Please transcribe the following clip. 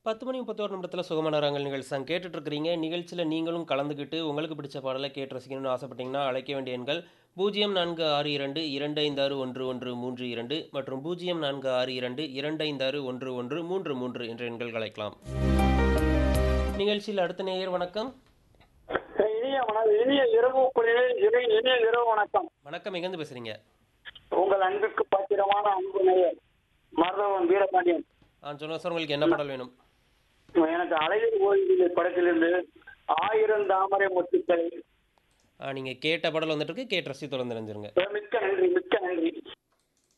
பத்து மணி முப்பத்தோரு நிமிடத்தில் சுகமான ரங்கள் நிகழ்ச்சி தான் கேட்டுட்டு இருக்கிறீங்க நிகழ்ச்சியில் நீங்களும் கலந்துக்கிட்டு உங்களுக்கு பிடிச்ச பாடலை கேட்டு ரசிக்கணும்னு ஆசைப்பட்டீங்கன்னா அழைக்க வேண்டிய எண்கள் பூஜ்ஜியம் நான்கு ஆறு இரண்டு இரண்டு ஐந்து ஆறு ஒன்று ஒன்று மூன்று இரண்டு மற்றும் பூஜ்ஜியம் நான்கு ஆறு இரண்டு இரண்டு ஐந்து ஆறு ஒன்று ஒன்று மூன்று மூன்று என்ற எண்கள் அழைக்கலாம் நிகழ்ச்சியில் அடுத்த நேயர் வணக்கம் இனிய வணக்கம் இனிய இரவு பொழுது இறை இனிய இரவு வணக்கம் வணக்கம் எங்கேருந்து பேசுறீங்க உங்கள் அன்பிற்கு பாத்திரமான அன்பு நேயர் மருதவன் வீரபாண்டியன் ஆ சொல்லுங்கள் சார் உங்களுக்கு என்ன பாடல் வேணும் எனக்கு அழகிய ஓய்வு படத்திலிருந்து ஆயிரம் தாமரை முத்துக்கள் நீங்கள் கேட்ட பாடல் வந்துட்டு இருக்கு கேட்டு ரசி தொடர்ந்து நினைஞ்சிருங்க மிக்க நன்றி மிக்க நன்றி